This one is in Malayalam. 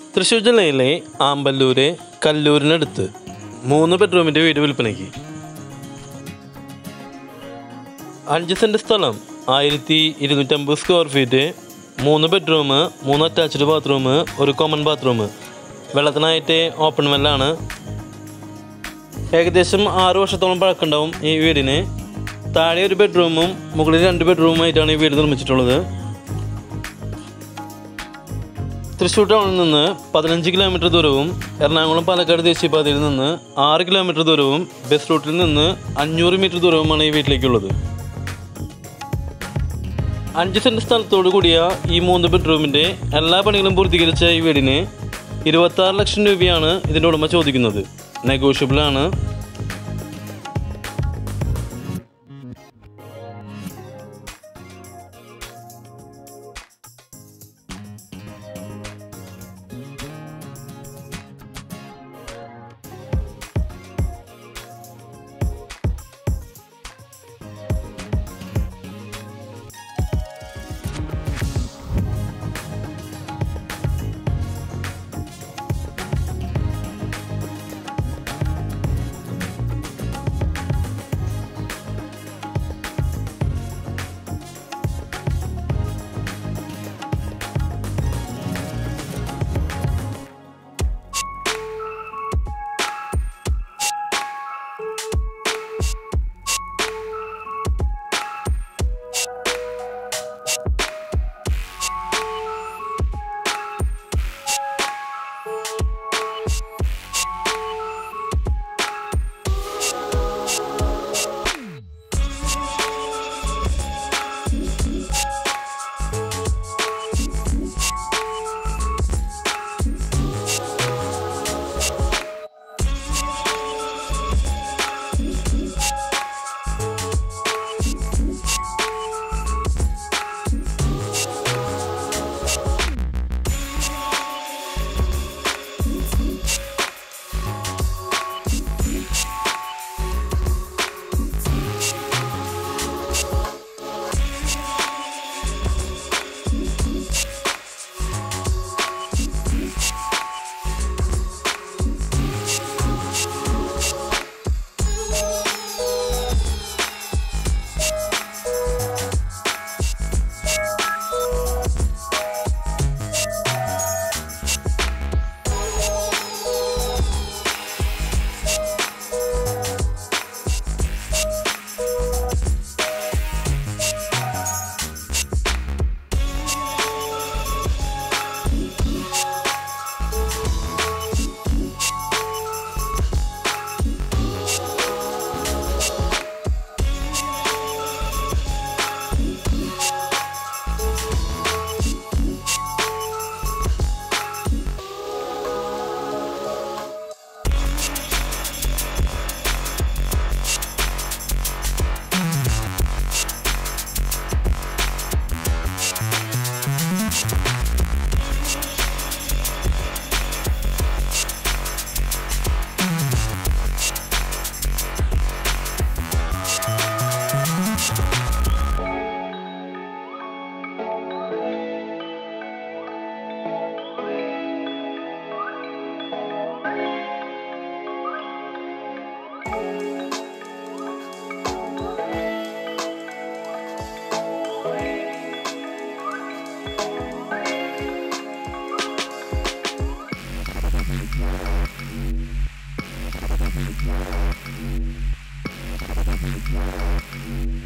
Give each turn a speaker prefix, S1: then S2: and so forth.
S1: തൃശ്ശൂർ ജില്ലയിലെ ആമ്പല്ലൂര് കല്ലൂരിനടുത്ത് മൂന്ന് ബെഡ്റൂമിൻ്റെ വീട് വിൽപ്പനയ്ക്ക് അഞ്ച് സെൻറ്റ് സ്ഥലം ആയിരത്തി ഇരുന്നൂറ്റമ്പത് സ്ക്വയർ ഫീറ്റ് മൂന്ന് ബെഡ്റൂം മൂന്ന് അറ്റാച്ച്ഡ് ബാത്റൂം ഒരു കോമൺ ബാത്റൂം വെള്ളത്തിനായിട്ട് ഓപ്പൺ വെല്ലാണ് ഏകദേശം ആറ് വർഷത്തോളം പഴക്കമുണ്ടാവും ഈ വീടിന് താഴെ ഒരു ബെഡ്റൂമും മുകളിൽ രണ്ട് ബെഡ്റൂമായിട്ടാണ് ഈ വീട് നിർമ്മിച്ചിട്ടുള്ളത് തൃശ്ശൂർ ടൗണിൽ നിന്ന് പതിനഞ്ച് കിലോമീറ്റർ ദൂരവും എറണാകുളം പാലക്കാട് ദേശീയപാതയിൽ നിന്ന് ആറ് കിലോമീറ്റർ ദൂരവും ബസ് റൂട്ടിൽ നിന്ന് അഞ്ഞൂറ് മീറ്റർ ദൂരവുമാണ് ഈ വീട്ടിലേക്കുള്ളത് അഞ്ച് സെൻറ്റ് സ്ഥലത്തോടു കൂടിയ ഈ മൂന്ന് ബെഡ്റൂമിൻ്റെ എല്ലാ പണികളും പൂർത്തീകരിച്ച ഈ വീടിന് ഇരുപത്താറ് ലക്ഷം രൂപയാണ് ഇതിൻ്റെ ഉടമ ചോദിക്കുന്നത് നെഗോഷ്യബിൾ ആണ്
S2: Thank you.